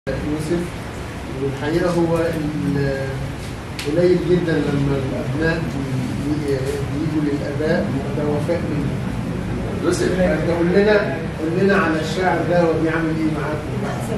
يوسف والحقيقه هو ال- قليل جدا لما الابناء بي- بيجوا للاباء ده وفاء منهم يوسف فأنت قول لنا قول لنا على الشاعر ده هو بيعمل ايه معاكم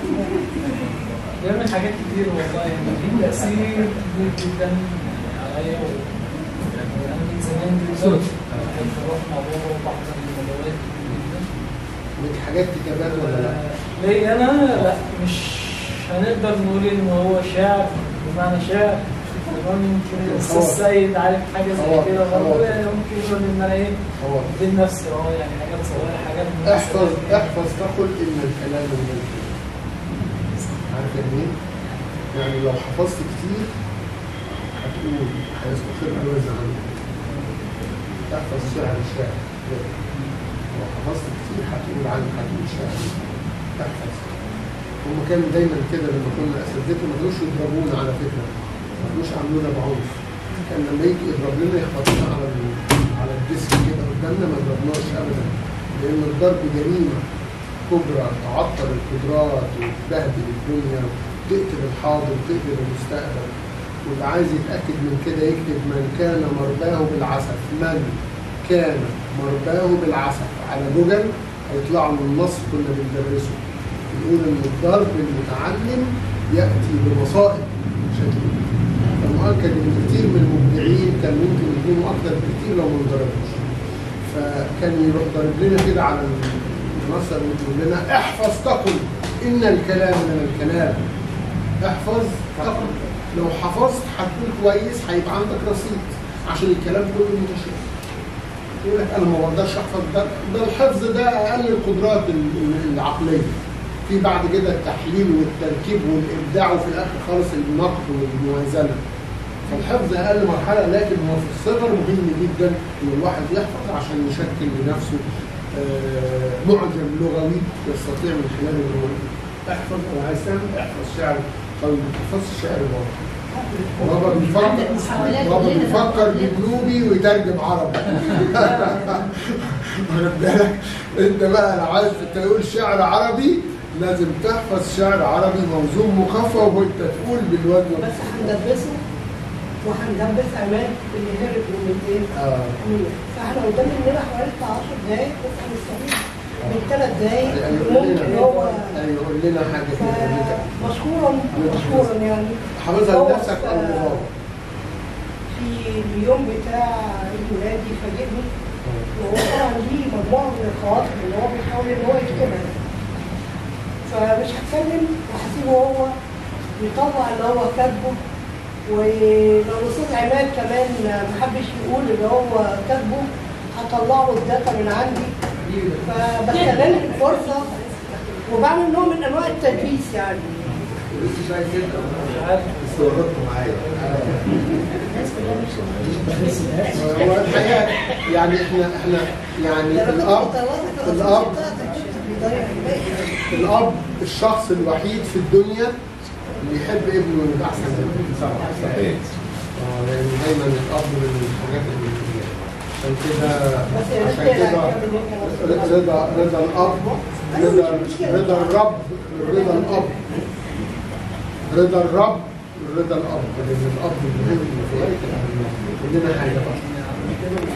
بيعمل حاجات كتير والله يعني ليه تأثير كبير جدا عليا و يعني أنا من زمان جدا بحب أروح مع بابا وبحضر الندوات كتير جدا من حاجات كتابات ولا لا؟ ليه أنا لا مش هنقدر نقول إن هو شاعر بمعنى شاعر كمان يمكن الأستاذ هو- سيد عارف حاجة هو- زي كده هو- برضه يعني ممكن يقول إن أنا إيه هو بين نفسي أه يعني حاجات صغيرة حاجات من نفسي. احفظ احفظ تقل ان الكلام من الكلام عارف يعني ايه؟ يعني لو حفظت كتير هتقول هيستقر الوزن عنك احفظ شعر الشاعر لو حفظت كتير هتقول عنك هتقول شعر احفظ هم كانوا دايما كده لما كنا اساتذتنا ما كانوش يضربونا على فكره ما كانوش عاملونا بعنف كان لما يجي يضرب لنا يخبطنا على ال- على الديسك كده قدامنا ما يضربناش ابدا لان الضرب جريمه كبرى تعطل القدرات وتبهدل الدنيا وتقتل الحاضر وتقتل المستقبل واللي عايز يتاكد من كده يكتب من كان مرباه بالعسف من كان مرباه بالعسف على جوجل هيطلعوا من النص كنا بندرسه يقول ان الضرب المتعلم ياتي بمصائب شديده فمؤكد ان كتير من المبدعين كان ممكن يكونوا اكتر بكتير لو ما انضربوش فكان يروح ضارب لنا كده على المنصه ويقول لنا احفظ تقل ان الكلام من الكلام احفظ تقل لو حفظت هتكون كويس هيبقى عندك رصيد عشان الكلام كله متشابه يقول لك انا ما بقدرش احفظ ده ده الحفظ ده اقل القدرات ال- ال- العقليه في بعد كده التحليل والتركيب والابداع وفي الاخر خالص النقد والموازنه فالحفظ اقل مرحله لكن هو في الصغر مهم جدا ان الواحد يحفظ عشان يشكل لنفسه آه، معجم لغوي يستطيع من خلاله ان هو احفظ لو عايز تعمل احفظ شعر قوي ما تحفظش شعر بابا بابا بيفكر بابا بيفكر بجنوبي ويترجم عربي واخد بالك انت بقى لو عايز تقول شعر عربي لازم تحفظ شعر عربي موزون مخفى وانت تقول بالوزن بس هندبسه وهندبس عماد اللي هرب من الايه؟ اه من- فاحنا قدام مننا حوالي بتاع 10 دقايق بس هنستفيد من ثلاث دقايق ايوه قول ممكن لنا هو ايوه قول لنا حاجه كده مشكورا مشكورا يعني حافظها هو لنفسك او في- لبابا في اليوم بتاع عيد ميلادي فاجئني وهو طبعا ليه مجموعه من الخواطر اللي هو بيحاول ان هو يكتبها فمش هتكلم وهسيبه هو يطلع اللي هو كاتبه ولو الاستاذ عماد كمان ما حبش يقول اللي هو كاتبه هطلع له الداتا من عندي فبستغل الفرصه وبعمل نوع من انواع التدريس يعني لسه شايف كده مش عارف استغربتوا معايا هو الحقيقه يعني احنا احنا يعني الاب الاب الاب الشخص الوحيد في الدنيا اللي يحب ابنه يبقى احسن منه صحيح اه يعني دايما الاب من الحاجات اللي عشان كده عشان كده رضا رضا الاب رضا رضا الرب رضا الاب رضا الرب رضا الاب لان الاب مهم في غايه الاهميه كلنا حاجه بقى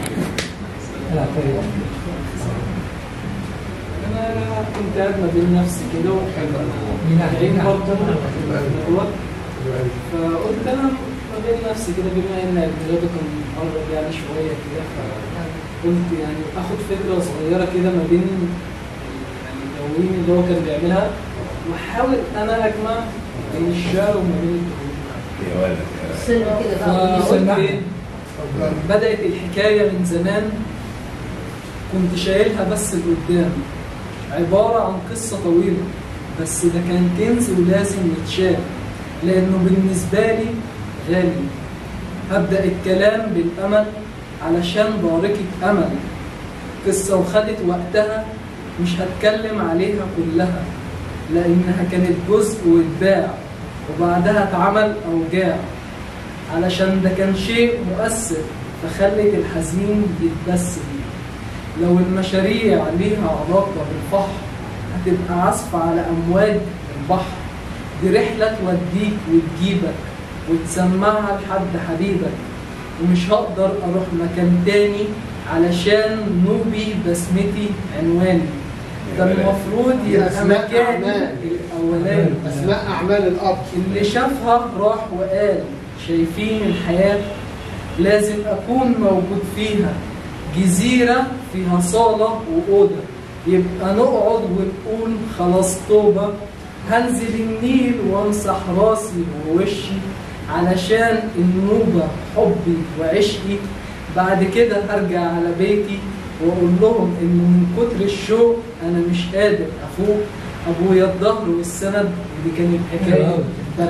انا كنت قاعد ما بين نفسي كده وحلوين برضه دوت فقلت انا ما بين نفسي كده بما ان عيد ميلاده كان قرب يعني شويه كده فقلت يعني اخد فكره صغيره كده ما بين يعني الدواوين اللي هو كان بيعملها واحاول انا اجمع بين الشعر وما بين الدواوين يا ولد يا ولد. سلمى كده بقى فقلت ايه بدأت الحكاية من زمان كنت شايلها بس لقدام عبارة عن قصة طويلة بس ده كان كنز ولازم يتشال لأنه بالنسبة لي غالي هبدأ الكلام بالأمل علشان باركة أمل قصة وخدت وقتها مش هتكلم عليها كلها لأنها كانت جزء واتباع وبعدها اتعمل أوجاع علشان ده كان شيء مؤثر فخلت الحزين يتبسم لو المشاريع ليها علاقة بالفحر هتبقى عزف على أمواج البحر دي رحلة توديك وتجيبك وتسمعها لحد حبيبك ومش هقدر اروح مكان تاني علشان نوبي بسمتي عنواني ده المفروض يبقى أسماء مكاني أعمال. الاولاني أسماء أعمال الأب اللي شافها راح وقال شايفين الحياة لازم أكون موجود فيها جزيرة فيها صالة وأوضة يبقى نقعد ونقول خلاص توبة هنزل النيل وامسح راسي ووشي علشان النوبة حبي وعشقي بعد كده هرجع على بيتي واقول لهم ان من كتر الشوق انا مش قادر افوق ابويا الظهر والسند ودي كانت حكايه بلد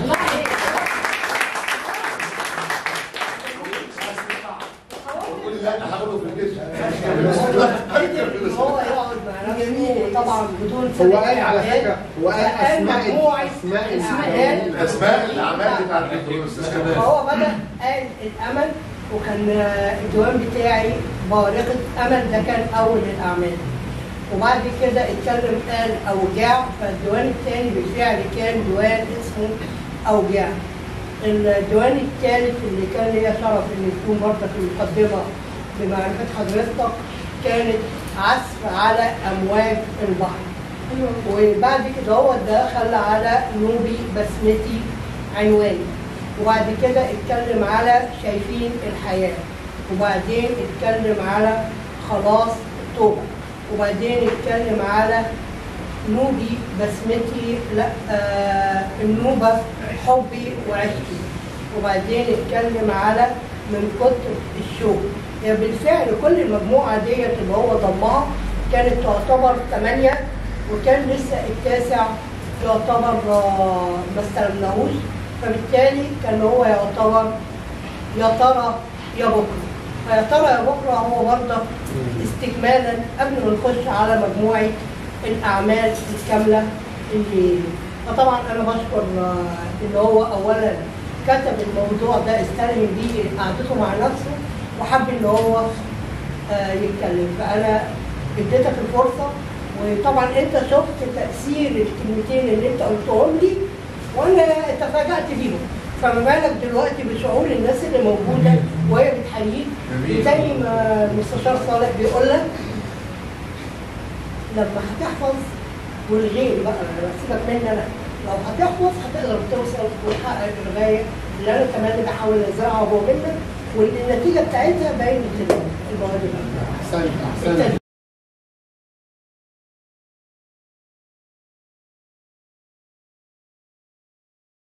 كل اللي انا هاخده في الجيش هو يقعد مع نفسه طبعا بدون هو قال على فكره هو قال فقال اسماء مجموعة اسماء الأعمال. الأعمال. الاسماء الاعمال بتاعت الاستاذ كمال فهو بدأ قال الأمل وكان الديوان بتاعي بارقة أمل ده كان أول الأعمال وبعد كده اتكلم قال أوجاع فالديوان الثاني بالفعل كان ديوان اسمه أوجاع الديوان الثالث اللي كان ليا شرف إن يكون برضه في المقدمة بمعرفة حضرتك كانت عزف على أمواج البحر وبعد كده هو دخل على نوبي بسمتي عنواني وبعد كده اتكلم على شايفين الحياة وبعدين اتكلم على خلاص التوبة وبعدين اتكلم على نوبي بسمتي لا آه النوبة حبي وعشقي وبعدين اتكلم على من كتر الشوق يعني بالفعل كل المجموعة ديت اللي هو ضمها كانت تعتبر ثمانية وكان لسه التاسع يعتبر آه، ما استلمناهوش فبالتالي كان هو يعتبر يا ترى يا بكره فيا ترى يا بكره هو برضه استكمالا قبل ما نخش على مجموعه الاعمال الكامله اللي فطبعا انا بشكر آه، ان هو اولا كتب الموضوع ده استلهم بيه قعدته مع نفسه وحب ان هو آه، يتكلم فانا اديتك الفرصه وطبعا انت شفت تاثير الكلمتين اللي انت قلتهم لي وانا تفاجات بيهم فما بالك دلوقتي بشعور الناس اللي موجوده وهي بتحييك جميل. زي ما المستشار صالح بيقول لك لما هتحفظ والغير بقى أنا سيبك مني انا لو هتحفظ هتقدر توصل وتحقق الغايه اللي انا كمان بحاول ازرعها جوه منك والنتيجه بتاعتها باينه المواد احسنت احسنت